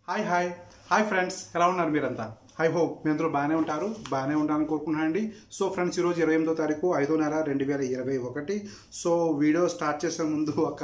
hi hi hi friends ఎలా ఉన్నారు మీరంతా హై హోప్ మీ అందరూ బాగానే ఉంటారు బాగానే ఉంటారని కోరుకుంటున్నాను అండి సో ఫ్రెండ్స్ ఈరోజు ఇరవై ఎనిమిదో తారీఖు ఐదో నెల రెండు వేల ఇరవై ఒకటి సో వీడియో స్టార్ట్ చేసే ముందు ఒక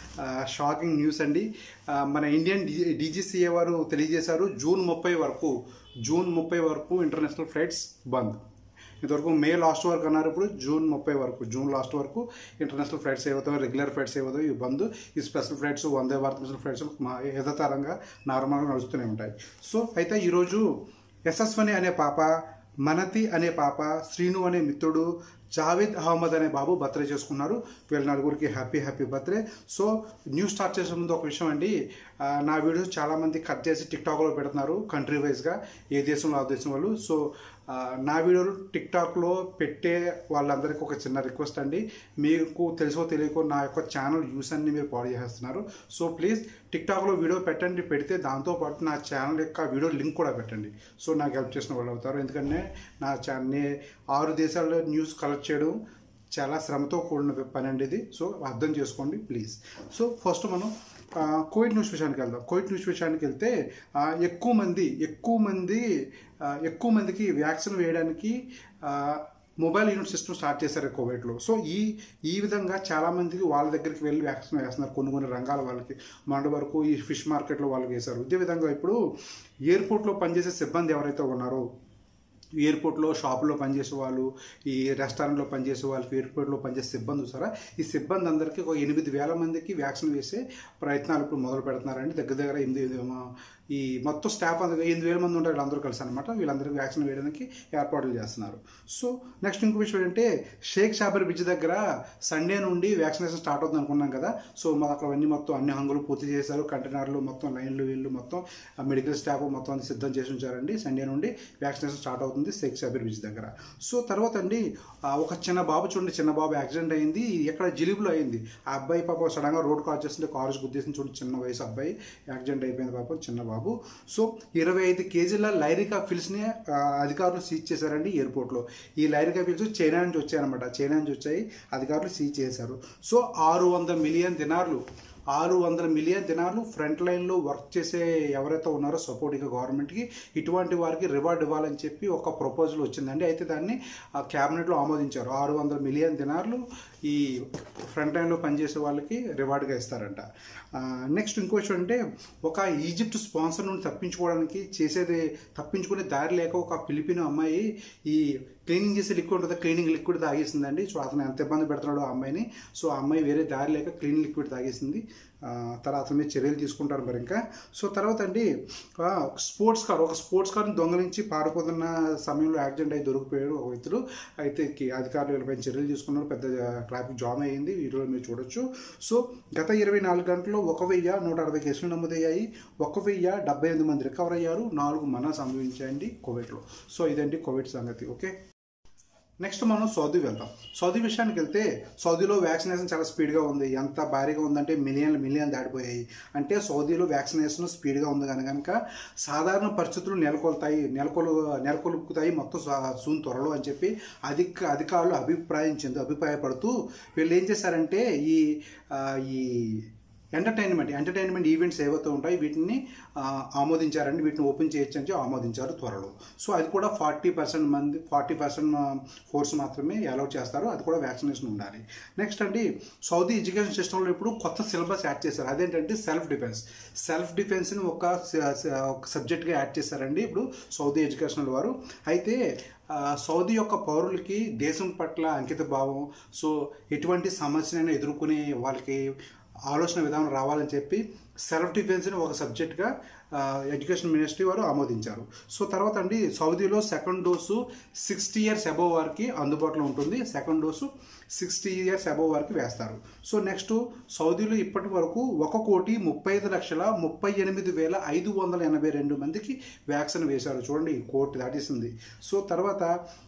షాకింగ్ న్యూస్ అండి ఆ, మన ఇండియన్ డీజీసీఏ వారు తెలియజేశారు జూన్ ముప్పై వరకు జూన్ ముప్పై వరకు ఇంటర్నేషనల్ ఫ్లైట్స్ బంద్ ఇంతవరకు మే లాస్ట్ వరకు అన్నారు ఇప్పుడు జూన్ ముప్పై వరకు జూన్ లాస్ట్ వరకు ఇంటర్నేషనల్ ఫ్లైట్స్ ఏవవుతాయో రెగ్యులర్ ఫ్లైట్స్ ఏవవుతాయో ఈ బంద్ ఈ special flights Vande Bharat mission flights మా యథాతరంగా నార్మల్గా నడుస్తూనే ఉంటాయి సో అయితే ఈరోజు యశస్వని అనే పాప మనతి అనే పాప శ్రీను అనే మిత్రుడు జావేద్ అహ్మద్ అనే బాబు బర్త్డే చేసుకున్నారు వీళ్ళ నలుగురికి happy happy birthday so news start చేసే ముందు ఒక విషయం అండి ఆ, నా వీడియోస్ చాలామంది కట్ చేసి టిక్టాక్లో పెడుతున్నారు కంట్రీ వైజ్గా ఏ దేశంలో ఆ దేశం వాళ్ళు సో ఆ, నా వీడియోలు టిక్టాక్లో పెట్టే వాళ్ళందరికీ ఒక చిన్న రిక్వెస్ట్ అండి మీకు తెలుసో తెలియకో నా యొక్క ఛానల్ యూస్ అన్ని మీరు పాడు చేసేస్తున్నారు సో ప్లీజ్ టిక్టాక్లో వీడియో పెట్టండి పెడితే దాంతోపాటు నా ఛానల్ యొక్క వీడియో లింక్ కూడా పెట్టండి సో నాకు హెల్ప్ చేసిన వాళ్ళు అవుతారు ఎందుకంటే నా ఛానల్ ఆరు దేశాల్లో న్యూస్ కలెక్ట్ చేయడం చాలా శ్రమతో కూడిన పని అండి ఇది సో అర్థం చేసుకోండి ప్లీజ్ సో ఫస్ట్ మనం ఆ, కోవిడ్ న్యూస్ విషయానికి వెళ్దాం కోవిడ్ న్యూస్ విషయానికి వెళ్తే ఆ, ఎక్కువ మంది ఎక్కువ మంది ఆ, ఎక్కువ మందికి వ్యాక్సిన్ వేయడానికి ఆ, మొబైల్ యూనిట్ సిస్టమ్ స్టార్ట్ చేశారు కోవిడ్లో సో ఈ ఈ విధంగా చాలామందికి వాళ్ళ దగ్గరికి వెళ్ళి వ్యాక్సిన్ వేస్తున్నారు కొన్ని కొన్ని రంగాల వాళ్ళకి మొన్నటి వరకు ఈ ఫిష్ మార్కెట్లో వాళ్ళకి వేశారు ఇదే విధంగా ఇప్పుడు ఎయిర్పోర్ట్లో పనిచేసే సిబ్బంది ఎవరైతే ఉన్నారో ఎయిర్పోర్ట్లో షాపులో పనిచేసే వాళ్ళు ఈ రెస్టారెంట్లో పనిచేసే వాళ్ళకి ఎయిర్పోర్ట్లో పనిచేసే సిబ్బంది చూసారా ఈ సిబ్బంది అందరికీ ఒక ఎనిమిది వేల మందికి వ్యాక్సిన్ వేసే ప్రయత్నాలు ఇప్పుడు మొదలు పెడుతున్నారండి దగ్గర దగ్గర ఎనిమిది ఈ మొత్తం స్టాఫ్ అందరూ ఎనిమిది వేల మంది ఉంటారు వీళ్ళందరూ కలిసి అనమాట వీళ్ళందరికీ వ్యాక్సిన్ వేయడానికి ఏర్పాట్లు చేస్తున్నారు సో నెక్స్ట్ ఇంకో విషయం ఏంటంటే షేక్ షాబర్ బ్రిడ్జ్ దగ్గర సండే నుండి వ్యాక్సినేషన్ స్టార్ట్ అవుతుంది అనుకున్నాం కదా సో మాకు అక్కడ అన్ని మొత్తం అన్ని హంగులు పూర్తి చేశారు కంటైనర్లు మొత్తం లైన్లు వీళ్ళు మొత్తం మెడికల్ స్టాఫ్ మొత్తం అన్ని సిద్ధం చేసి ఉంచారండి సండే నుండి వ్యాక్సినేషన్ స్టార్ట్ అవుతుంది షేక్ షాబర్ బ్రిడ్జ్ దగ్గర సో తర్వాత అండి ఆ, ఒక చిన్న బాబు చూడండి చిన్న బాబు యాక్సిడెంట్ అయింది ఎక్కడ జిలుబులో అయింది ఆ అబ్బాయి పాప సడన్గా రోడ్ క్రాస్ చేస్తుంటే కారు గుద్దేసిన చూడండి చిన్న వయసు అబ్బాయి యాక్సిడెంట్ అయిపోయింది పాపం చిన్న బాబు సో ఇరవై ఐదు కేజీల లైరికా ఫిల్స్ని ఆ, అధికారులు సీజ్ చేశారండి ఎయిర్పోర్ట్లో ఈ లైరికా ఫిల్స్ చైనా నుంచి వచ్చాయన్నమాట చైనా నుంచి వచ్చాయి అధికారులు సీజ్ చేశారు సో ఆరు వందల మిలియన్ దినార్లు ఆరు వందల మిలియన్ దినార్లు ఫ్రంట్ లైన్లో వర్క్ చేసే ఎవరైతే ఉన్నారో సపోర్టింగ్ గవర్నమెంట్కి ఇటువంటి వారికి రివార్డ్ ఇవ్వాలని చెప్పి ఒక ప్రపోజల్ వచ్చిందండి అయితే దాన్ని ఆ క్యాబినెట్లో ఆమోదించారు ఆరు వందల మిలియన్ దినార్లు ఈ ఫ్రంట్ లైన్లో పనిచేసే వాళ్ళకి రివార్డ్గా ఇస్తారంట నెక్స్ట్ ఇంకో విషయం అంటే ఒక ఈజిప్ట్ స్పాన్సర్ నుండి తప్పించుకోవడానికి చేసేది తప్పించుకునే దారి లేక ఒక ఫిలిపిన్ అమ్మాయి ఈ క్లీనింగ్ చేసే లిక్విడ్ ఉంటుంది క్లీనింగ్ లిక్విడ్ తాగేసిందండి సో అతను ఎంత ఇబ్బంది పెడుతున్నాడో ఆ అమ్మాయిని సో ఆ అమ్మాయి వేరే దారి లేక క్లీనింగ్ లిక్విడ్ తాగేసింది ఆ, తర్వాత అతని మీద చర్యలు తీసుకుంటారు మరి ఇంకా సో తర్వాత అండి ఆ, ఒక స్పోర్ట్స్ కార్ ఒక స్పోర్ట్స్ కార్ని దొంగలించి పారిపోతున్న సమయంలో యాక్సిడెంట్ అయి దొరికిపోయాడు ఒక వ్యక్తులు అయితే కి- అధికారులు వీళ్ళపైన చర్యలు తీసుకున్నారు పెద్ద ట్రాఫిక్ జామ్ అయ్యింది వీడియోలో మీరు చూడొచ్చు సో గత ఇరవై నాలుగు గంటల్లో ఒక వెయ్యి నూట అరవై కేసులు నమోదయ్యాయి ఒక వెయ్యి డెబ్బై ఎనిమిది మంది రికవర్ అయ్యారు నాలుగు మరణాలు సంభవించాయండి కోవిడ్లో సో ఇదండి కోవిడ్ సంగతి ఓకే నెక్స్ట్ మనం సౌదీ వెళ్దాం సౌదీ విషయానికి వెళ్తే సౌదీలో వ్యాక్సినేషన్ చాలా స్పీడ్గా ఉంది ఎంత భారీగా ఉందంటే మిలియన్ మిలియన్ దాటిపోయాయి అంటే సౌదీలో వ్యాక్సినేషన్ స్పీడ్గా ఉంది కనుక కనుక సాధారణ పరిస్థితులు నెలకొల్తాయి నెలకొలు నెలకొల్పుతాయి మొత్తం సా- సూన్ త్వరలో అని చెప్పి అధిక అధికారులు అభిప్రాయించింది అభిప్రాయపడుతూ వీళ్ళు ఏం చేశారంటే ఈ ఆ, ఈ ఎంటర్టైన్మెంట్ ఎంటర్టైన్మెంట్ ఈవెంట్స్ ఏవైతే ఉంటాయి వీటిని ఆ, ఆమోదించారండి వీటిని ఓపెన్ చేయొచ్చు అని ఆమోదించారు త్వరలో సో అది కూడా ఫార్టీ పర్సెంట్ మంది ఫార్టీ పర్సెంట్ ఫోర్స్ మాత్రమే అలౌ చేస్తారు అది కూడా వ్యాక్సినేషన్ ఉండాలి నెక్స్ట్ అండి సౌదీ ఎడ్యుకేషన్ సిస్టంలో ఇప్పుడు కొత్త సిలబస్ యాడ్ చేశారు అదేంటంటే సెల్ఫ్ డిఫెన్స్ సెల్ఫ్ డిఫెన్స్ని ఒక స- స- ఒక సబ్జెక్ట్గా యాడ్ చేశారండి ఇప్పుడు సౌదీ ఎడ్యుకేషనల్ వారు అయితే ఆ, సౌదీ యొక్క పౌరులకి దేశం పట్ల అంకిత భావం సో ఎటువంటి సమస్యనైనా ఎదుర్కొనే వాళ్ళకి ఆలోచన విధానం రావాలని చెప్పి సెల్ఫ్ డిఫెన్స్ని ఒక సబ్జెక్ట్గా ఎడ్యుకేషన్ మినిస్ట్రీ వారు ఆమోదించారు సో తర్వాత అండి సౌదీలో second dose sixty years above వారికి అందుబాటులో ఉంటుంది second dose sixty years above వారికి వేస్తారు సో నెక్స్ట్ సౌదీలో ఇప్పటి వరకు ఒక కోటి ముప్పై ఐదు లక్షల ముప్పై ఎనిమిది వేల ఐదు వందల ఎనభై రెండు మందికి వ్యాక్సిన్ వేశారు చూడండి ఈ కోటి దాటేసింది సో తర్వాత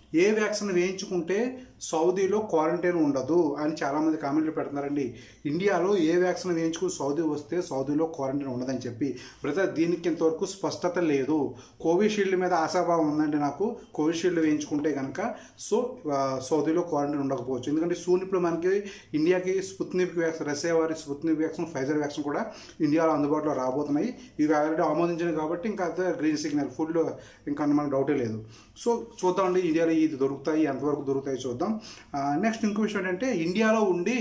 ఏ వ్యాక్సిన్ వేయించుకుంటే సౌదీలో క్వారంటైన్ ఉండదు అని చాలామంది కామెంట్లు పెడుతున్నారండి ఇండియాలో ఏ వ్యాక్సిన్ వేయించుకుని సౌదీ వస్తే సౌదీలో క్వారంటైన్ ఉండదని చెప్పి బ్రదర్ దీనికి ఇంతవరకు స్పష్టత లేదు కోవిషీల్డ్ మీద ఆశాభావం ఉందండి నాకు కోవిషీల్డ్ వేయించుకుంటే కనుక సో ఆ, సౌదీలో క్వారంటైన్ ఉండకపోవచ్చు ఎందుకంటే సూన్ ఇప్పుడు మనకి ఇండియాకి స్పుత్నిక్ వ్యాక్సిన్ రష్యా వారి స్పుత్నిక్ వ్యాక్సిన్ ఫైజర్ వ్యాక్సిన్ కూడా ఇండియాలో అందుబాటులో రాబోతున్నాయి ఇవి ఆల్రెడీ ఆమోదించినవి కాబట్టి ఇంకా అదే గ్రీన్ సిగ్నల్ ఫుల్ ఇంకా మనకు డౌటే లేదు సో చూద్దామండి ఇండియాలో ఇది దొరుకుతాయి ఎంతవరకు దొరుకుతాయి చూద్దాం నెక్స్ట్ ఇంకో విషయం ఏంటంటే ఇండియాలో ఉండి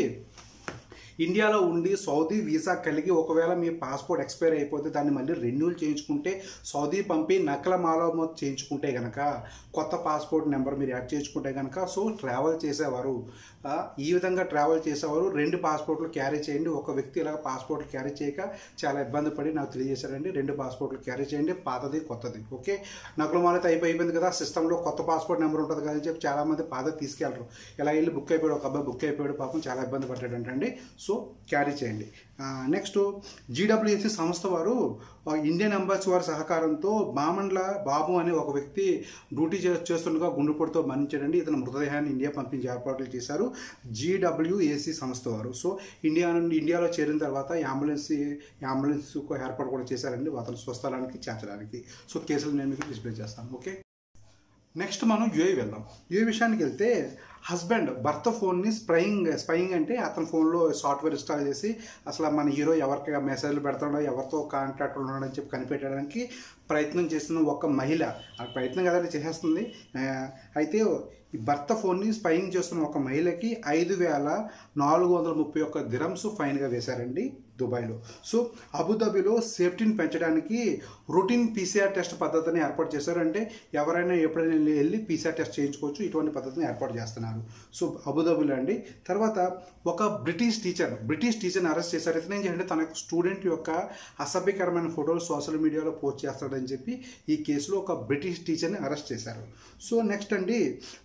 ఇండియాలో ఉండి సౌదీ వీసా కలిగి ఒకవేళ మీ పాస్పోర్ట్ ఎక్స్పైర్ అయిపోతే దాన్ని మళ్ళీ రెన్యూల్ చేయించుకుంటే సౌదీ పంపి నకల మాలమత్ చేయించుకుంటే కనుక కొత్త పాస్పోర్ట్ నెంబర్ మీరు యాడ్ చేయించుకుంటే కనుక సో ట్రావెల్ చేసేవారు ఆ, ఈ విధంగా ట్రావెల్ చేసేవారు రెండు పాస్పోర్ట్లు క్యారీ చేయండి ఒక వ్యక్తి ఇలా పాస్పోర్ట్లు క్యారీ చేయక చాలా ఇబ్బంది పడి నాకు తెలియజేశారండి రెండు పాస్పోర్ట్లు క్యారీ చేయండి పాతది కొత్తది ఓకే నకలు మాలత అయిపోయి అయిపోయింది కదా సిస్టంలో కొత్త పాస్పోర్ట్ నెంబర్ ఉంటుంది కదా అని చెప్పి చాలామంది పాతది తీసుకెళ్ళరు ఇలా వెళ్ళి బుక్ అయిపోయాడు ఒక అబ్బాయి బుక్ అయిపోయాడు పాపం చాలా ఇబ్బంది పడ్డాడంటండి సో క్యారీ చేయండి నెక్స్ట్ జీడబ్ల్యూఎస్సి సంస్థ వారు ఆ, ఇండియన్ ఎంబాసీ వారి సహకారంతో బామండ్ల బాబు అనే ఒక వ్యక్తి డ్యూటీ చే- చేస్తుండగా గుండెపోటుతో మరణించాడండి ఇతని మృతదేహాన్ని ఇండియా పంపించే ఏర్పాట్లు చేశారు జీడబ్ల్యూఏసీ సంస్థ వారు సో ఇండియా నుండి ఇండియాలో చేరిన తర్వాత ఈ అంబులెన్స్ ఈ అంబులెన్స్ ఏర్పాటు కూడా చేశారండి అతను స్వస్థలానికి చేర్చడానికి సో కేసులు నేను మీకు డిస్ప్లే చేస్తాను ఓకే నెక్స్ట్ మనం యుఏ వెళ్దాం యుఏ విషయానికి వెళ్తే హస్బెండ్ భర్త ఫోన్ని స్ప్రయింగ్ స్పయింగ్ అంటే అతని ఫోన్లో సాఫ్ట్వేర్ ఇన్స్టాల్ చేసి అసలు మన హీరో ఎవరికి మెసేజ్లు పెడుతున్నాడో ఎవరితో కాంటాక్ట్ ఉన్నాడని చెప్పి కనిపెట్టడానికి ప్రయత్నం చేస్తున్న ఒక మహిళ ఆ ప్రయత్నం కదండి చేసేస్తుంది ఆ, అయితే ఈ భర్త ఫోన్ని స్పయింగ్ చేస్తున్న ఒక మహిళకి ఐదు వేల నాలుగు వందల ముప్పై ఒక్క దిరమ్స్ ఫైన్గా వేశారండి దుబాయ్లో సో అబుదాబిలో సేఫ్టీని పెంచడానికి రొటీన్ పీసీఆర్ టెస్ట్ పద్ధతిని ఏర్పాటు చేశారు అంటే ఎవరైనా ఎప్పుడైనా వెళ్ళి- వెళ్ళి పీసీఆర్ టెస్ట్ చేయించుకోవచ్చు ఇటువంటి పద్ధతిని ఏర్పాటు చేస్తున్నారు సో అబుదాబిలో అండి తర్వాత ఒక బ్రిటిష్ టీచర్ బ్రిటిష్ టీచర్ని అరెస్ట్ చేశారు ఇతను ఏం చేయాలంటే తన స్టూడెంట్ యొక్క అసభ్యకరమైన ఫోటోలు సోషల్ మీడియాలో పోస్ట్ చేస్తాడని చెప్పి ఈ కేసులో ఒక బ్రిటిష్ టీచర్ని అరెస్ట్ చేశారు సో నెక్స్ట్ అండి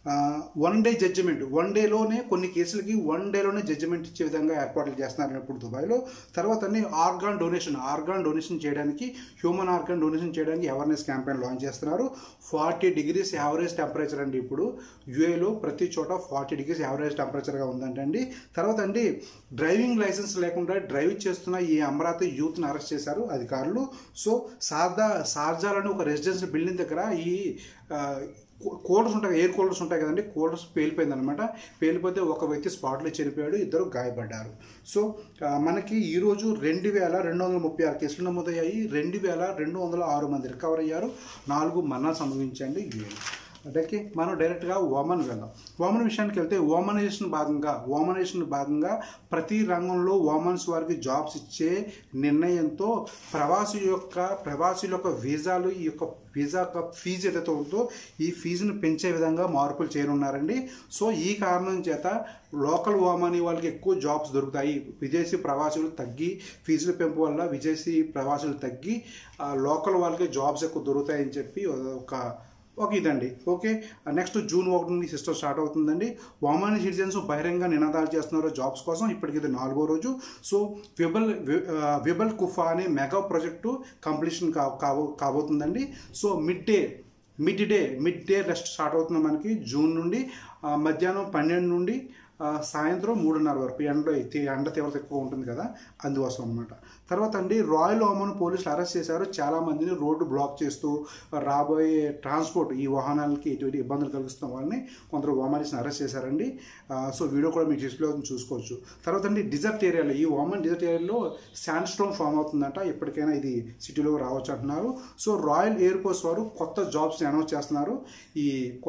వన్ డే జడ్జిమెంట్ వన్ డేలోనే కొన్ని కేసులకి వన్ డేలోనే జడ్జిమెంట్ ఇచ్చే విధంగా ఏర్పాట్లు చేస్తున్నారు ఇప్పుడు దుబాయ్లో తర్వాత అండి ఆర్గాన్ డొనేషన్ ఆర్గాన్ డొనేషన్ చేయడానికి హ్యూమన్ ఆర్గాన్ డొనేషన్ చేయడానికి అవేర్నెస్ క్యాంపెయిన్ లాంచ్ చేస్తున్నారు ఫార్టీ డిగ్రీస్ యావరేజ్ టెంపరేచర్ అండి ఇప్పుడు యుఏలో ప్రతి చోట ఫార్టీ డిగ్రీస్ యావరేజ్ టెంపరేచర్గా ఉందంటండి తర్వాత అండి డ్రైవింగ్ లైసెన్స్ లేకుండా డ్రైవ్ చేస్తున్న ఈ అమరావతి యూత్ని అరెస్ట్ చేశారు అధికారులు సో సార్దా సార్జాలని ఒక రెసిడెన్షియల్ బిల్డింగ్ దగ్గర ఈ ఆ, కూలర్స్ ఉంటాయి ఎయిర్ కూలర్స్ ఉంటాయి కదండి కూలర్స్ పేలిపోయింది అనమాట పేలిపోతే ఒక వ్యక్తి స్పాట్లో చనిపోయాడు ఇద్దరు గాయపడ్డారు సో ఆ, మనకి ఈరోజు రెండు వేల రెండు వందల ముప్పై ఆరు కేసులు నమోదయ్యాయి రెండు వేల రెండు వందల ఆరు మంది రికవర్ అయ్యారు నాలుగు మరణాలు సంభవించండి యుఏలో అదకి మనం డైరెక్ట్గా ఓమన్ వెళ్దాం ఓమన్ విషయానికి వెళ్తే ఓమనైజేషన్ భాగంగా ఓమనైజేషన్ భాగంగా ప్రతి రంగంలో ఓమన్స్ వారికి జాబ్స్ ఇచ్చే నిర్ణయంతో ప్రవాసి యొక్క ప్రవాసుల యొక్క వీసాలు ఈ యొక్క వీసా యొక్క ఫీజు ఏదైతే ఉందో ఈ ఫీజును పెంచే విధంగా మార్పులు చేయనున్నారండి సో ఈ కారణం చేత లోకల్ ఓమాని వాళ్ళకి ఎక్కువ జాబ్స్ దొరుకుతాయి విదేశీ ప్రవాసులు తగ్గి ఫీజుల పెంపు వల్ల విదేశీ ప్రవాసులు తగ్గి ఆ, లోకల్ వాళ్ళకి జాబ్స్ ఎక్కువ దొరుకుతాయని చెప్పి ఒక ఒక ఇదండి ఓకే నెక్స్ట్ జూన్ ఒకటి నుండి సిస్టమ్ స్టార్ట్ అవుతుందండి వామాని సిటిజన్స్ బహిరంగ నినాదాలు చేస్తున్నారు జాబ్స్ కోసం ఇప్పటికి ఇది నాలుగో రోజు సో విబల్ వి- ఆ, విబల్ కుఫా అనే మెగా ప్రాజెక్టు కంప్లీషన్ కా కాబో కాబోతుందండి so mid day mid day mid day rest start అవుతుంది మనకి జూన్ నుండి ఆ, మధ్యాహ్నం పన్నెండు నుండి ఆ, సాయంత్రం మూడున్నర వరకు ఎండలో అయితే ఎండ తీవ్రత ఎక్కువ ఉంటుంది కదా అందుకోసం అనమాట తర్వాత అండి రాయల్ ఓమన్ పోలీసులు అరెస్ట్ చేశారు చాలా మందిని రోడ్డు బ్లాక్ చేస్తూ రాబోయే ట్రాన్స్పోర్ట్ ఈ వాహనాలకి ఎటువంటి ఇబ్బందులు కలిగిస్తున్న వాళ్ళని కొందరు ఓమానిస్ని అరెస్ట్ చేశారండి ఆ, సో వీడియో కూడా మీకు డిస్ప్లే అవుతుంది చూసుకోవచ్చు తర్వాత అండి డిజర్ట్ ఏరియాలో ఈ ఓమన్ డిజర్ట్ ఏరియాలో శాండ్ స్టోన్ ఫామ్ అవుతుందంట ఎప్పటికైనా ఇది సిటీలో రావచ్చు అంటున్నారు సో రాయల్ ఎయిర్ ఫోర్స్ వారు కొత్త జాబ్స్ అనౌన్స్ చేస్తున్నారు ఈ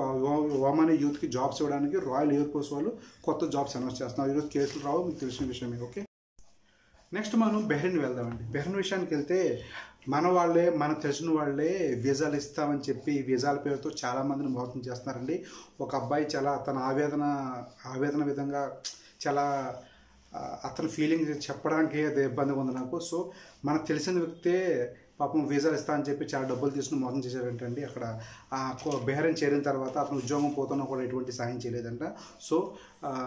ఓమాని యూత్కి జాబ్స్ ఇవ్వడానికి రాయల్ ఎయిర్ ఫోర్స్ వాళ్ళు కొత్త జాబ్స్ అనౌన్స్ చేస్తున్నారు ఈరోజు కేసులు రావు మీకు తెలిసిన విషయమే ఓకే నెక్స్ట్ మనం బెహ్రెన్ వెళ్దామండి బెహ్రెన్ విషయానికి వెళ్తే మన వాళ్ళే మనకు తెలిసిన వాళ్ళే వీసాలు ఇస్తామని చెప్పి వీసాల పేరుతో చాలా మందిని మోసం చేస్తున్నారండి ఒక అబ్బాయి చాలా తన ఆవేదన ఆవేదన విధంగా చాలా ఆ, అతని ఫీలింగ్ చెప్పడానికి అది ఇబ్బందిగా ఉంది నాకు సో మనకు తెలిసిన వ్యక్తే పాపం వీసాలు ఇస్తా అని చెప్పి చాలా డబ్బులు తీసుకుని మోసం చేశారంటండి అక్కడ ఆ కో- బెహ్రెన్ చేరిన తర్వాత అతను ఉద్యోగం పోతున్నా కూడా ఎటువంటి సాయం చేయలేదంట సో ఆ,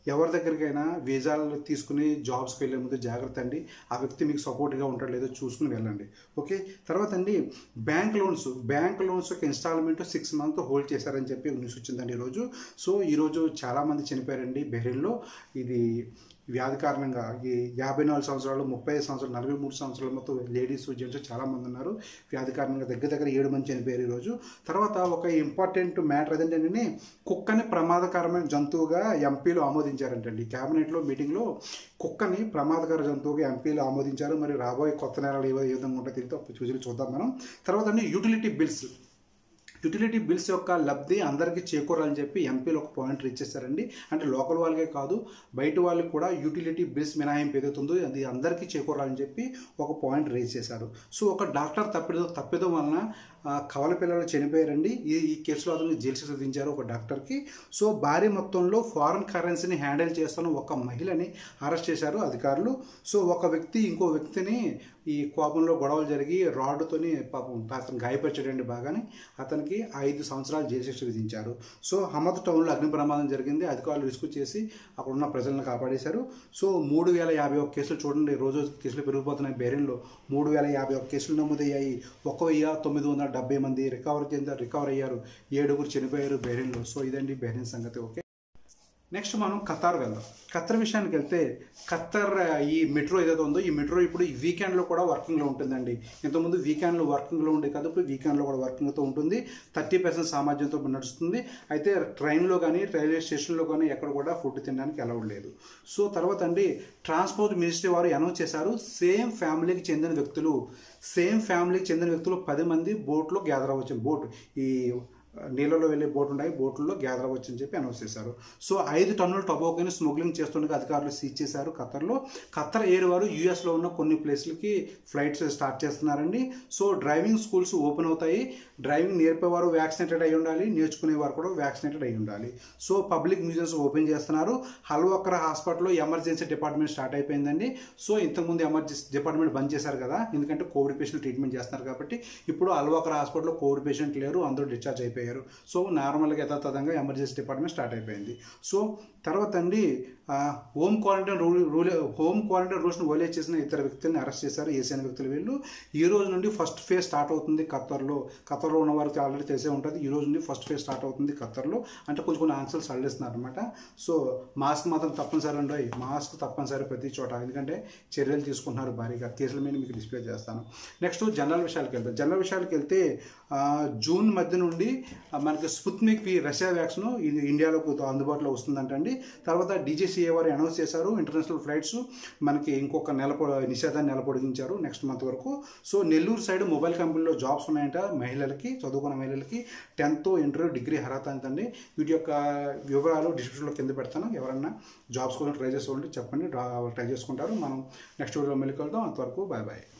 ఎవరి దగ్గరికైనా వీసాలు తీసుకుని జాబ్స్కి వెళ్ళే ముందు జాగ్రత్త అండి ఆ వ్యక్తి మీకు సపోర్ట్గా ఉంటాడు లేదో చూసుకుని వెళ్ళండి ఓకే తర్వాత అండి బ్యాంక్ లోన్స్ బ్యాంక్ లోన్స్ యొక్క ఇన్స్టాల్మెంట్ సిక్స్ మంత్ హోల్డ్ చేశారని చెప్పి న్యూస్ వచ్చిందండి ఈరోజు సో ఈరోజు చాలామంది చనిపోయారండి బెహ్రెన్లో ఇది వ్యాధి కారణంగా ఈ యాభై నాలుగు సంవత్సరాలు ముప్పై ఐదు సంవత్సరాలు నలభై మూడు సంవత్సరాల మొత్తం లేడీస్ జెంట్స్ చాలా మంది ఉన్నారు వ్యాధి కారణంగా దగ్గర దగ్గర ఏడు మంది చనిపోయారు ఈరోజు తర్వాత ఒక ఇంపార్టెంట్ మ్యాటర్ ఏదంటే కుక్కని ప్రమాదకరమైన జంతువుగా ఎంపీలు ఆమోదించారంటండి క్యాబినెట్లో మీటింగ్లో కుక్కని ప్రమాదకర జంతువుగా ఎంపీలు ఆమోదించారు మరి రాబోయే కొత్త నేరాలు ఏ విధంగా ఉంటాయో తెలియదు అప్పుడు చూసి చూద్దాం మనం తర్వాత అండి యూటిలిటీ బిల్స్ యూటిలిటీ బిల్స్ యొక్క లబ్ధి అందరికీ చేకూరాలని చెప్పి ఎంపీలు ఒక పాయింట్ రీచ్ చేశారండి అంటే లోకల్ వాళ్ళకే కాదు బయట వాళ్ళకి కూడా యూటిలిటీ బిల్స్ మినహాయింపు ఏదైతుందో అది అందరికీ చేకూరాలని చెప్పి ఒక పాయింట్ రేజ్ చేశారు సో ఒక డాక్టర్ తప్పిదో తప్పిదం వలన ఆ, కవల పిల్లలు చనిపోయారండి ఈ ఈ కేసులో అతను జైలు శిక్ష విధించారు ఒక డాక్టర్కి సో భారీ మొత్తంలో ఫారెన్ కరెన్సీని హ్యాండిల్ చేస్తున్న ఒక మహిళని అరెస్ట్ చేశారు అధికారులు సో ఒక వ్యక్తి ఇంకో వ్యక్తిని ఈ కోపంలో గొడవలు జరిగి రాడ్డుతోని పాపం అతను గాయపరిచాడండి బాగానే అతనికి ఐదు సంవత్సరాలు జైలు శిక్ష విధించారు సో హమద్ టౌన్లో అగ్ని ప్రమాదం జరిగింది అధికారులు రిస్క్ చేసి అక్కడ ఉన్న ప్రజలను కాపాడేశారు సో మూడు వేల యాభై ఒక్క కేసులు చూడండి రోజు కేసులు పెరిగిపోతున్నాయి బేరెన్లో మూడు వేల యాభై ఒక్క కేసులు నమోదయ్యాయి ఒక వెయ్యి తొమ్మిది వందల డెబ్బై మంది రికవర్ చెందారు రికవర్ అయ్యారు ఏడుగురు చనిపోయారు బెహ్రెన్లో సో ఇదండి బెహ్రెన్ సంగతి ఓకే నెక్స్ట్ మనం ఖతార్ వెళ్దాం ఖత్తర్ విషయానికి వెళ్తే ఖత్తర్ ఆ, ఈ మెట్రో ఏదైతే ఉందో ఈ మెట్రో ఇప్పుడు ఈ వీకెండ్లో కూడా వర్కింగ్లో ఉంటుందండి ఇంతకుముందు వీకెండ్లో వర్కింగ్లో ఉండే కదా ఇప్పుడు వీకెండ్లో కూడా వర్కింగ్తో ఉంటుంది థర్టీ పర్సెంట్ సామర్థ్యంతో నడుస్తుంది అయితే ట్రైన్లో కానీ రైల్వే స్టేషన్లో కానీ ఎక్కడ కూడా ఫుడ్ తినడానికి అలౌడ్ లేదు సో తర్వాత అండి ట్రాన్స్పోర్ట్ మినిస్ట్రీ వారు అనౌన్స్ చేశారు సేమ్ ఫ్యామిలీకి చెందిన వ్యక్తులు సేమ్ ఫ్యామిలీకి చెందిన వ్యక్తులు పది మంది బోట్లో గ్యాదర్ అవ్వచ్చు బోట్ ఈ నీళ్ళలో వెళ్ళే బోట్ ఉన్నాయి బోట్లలో గ్యాదర్ అవ్వచ్చు అని చెప్పి అనౌన్స్ చేశారు సో ఐదు టన్నుల టొబాకోని స్మగ్లింగ్ చేస్తుండగా అధికారులు సీజ్ చేశారు ఖత్తర్లో ఖత్తర్ ఎయిర్ వారు యూఎస్లో ఉన్న కొన్ని ప్లేస్లకి ఫ్లైట్స్ స్టార్ట్ చేస్తున్నారండి సో డ్రైవింగ్ స్కూల్స్ ఓపెన్ అవుతాయి డ్రైవింగ్ నేర్పేవారు వ్యాక్సినేటెడ్ అయి ఉండాలి నేర్చుకునేవారు కూడా వ్యాక్సినేటెడ్ అయి ఉండాలి సో పబ్లిక్ మ్యూజియంస్ ఓపెన్ చేస్తున్నారు హల్వక్ర హాస్పిటల్లో ఎమర్జెన్సీ డిపార్ట్మెంట్ స్టార్ట్ అయిపోయిందండి సో ఇంతకుముందు ఎమర్జెన్సీ డిపార్ట్మెంట్ బంద్ చేశారు కదా ఎందుకంటే కోవిడ్ పేషెంట్ ట్రీట్మెంట్ చేస్తున్నారు కాబట్టి ఇప్పుడు అల్వాకర హాస్పిటల్లో కోవిడ్ పేషెంట్ లేరు అందరూ డిశ్చార్జ్ అయిపోయారు సో నార్మల్గా యథాతథంగా ఎమర్జెన్సీ డిపార్ట్మెంట్ స్టార్ట్ అయిపోయింది సో తర్వాత అండి ఆ, home quarantine rule rule home quarantine రూల్స్ని వైలేట్ చేసిన ఇతర వ్యక్తుల్ని అరెస్ట్ చేశారు ఏసియన్ వ్యక్తులు వీళ్ళు ఈ రోజు నుండి ఫస్ట్ ఫేజ్ స్టార్ట్ అవుతుంది ఖత్తర్లో ఖత్తర్లో ఉన్న వారికి ఆల్రెడీ తెలిసే ఉంటుంది ఈ రోజు నుండి ఫస్ట్ ఫేజ్ స్టార్ట్ అవుతుంది ఖత్తర్లో అంటే కొంచెం కొన్ని ఆన్సర్లు సడలిస్తున్నారు అనమాట సో మాస్క్ మాత్రం తప్పనిసరి ఉండవు మాస్క్ తప్పనిసరి ప్రతి చోట ఎందుకంటే చర్యలు తీసుకుంటున్నారు భారీగా కేసుల మీద మీకు డిస్ప్లే చేస్తాను నెక్స్ట్ జనరల్ విషయాలకు వెళ్తాం జనరల్ విషయాలకు వెళ్తే ఆ, జూన్ మధ్య నుండి ఆ, మనకి స్పుత్నిక్ వి రష్యా వ్యాక్సిన్ ఇది ఇండియాలోకి అందుబాటులో వస్తుందంటండి తర్వాత డీజీసీఏ వారు అనౌన్స్ చేశారు ఇంటర్నేషనల్ ఫ్లైట్స్ మనకి ఇంకొక నెల పొ- నిషేధాన్ని నెల పొడిగించారు నెక్స్ట్ మంత్ వరకు సో నెల్లూరు సైడ్ మొబైల్ కంపెనీలో జాబ్స్ ఉన్నాయంట మహిళలకి చదువుకున్న మహిళలకి టెన్త్ ఇంటర్ డిగ్రీ అర్హత అంతండి వీటి యొక్క వివరాలు డిస్క్రిప్షన్లో కింద పెడతాను ఎవరన్నా జాబ్స్ కోసం ట్రై చేసుకోవాలంటే చెప్పండి ట్రై చేసుకుంటారు మనం నెక్స్ట్ వీడియోలో మళ్ళీ కలుద్దాం అంతవరకు బాయ్ బాయ్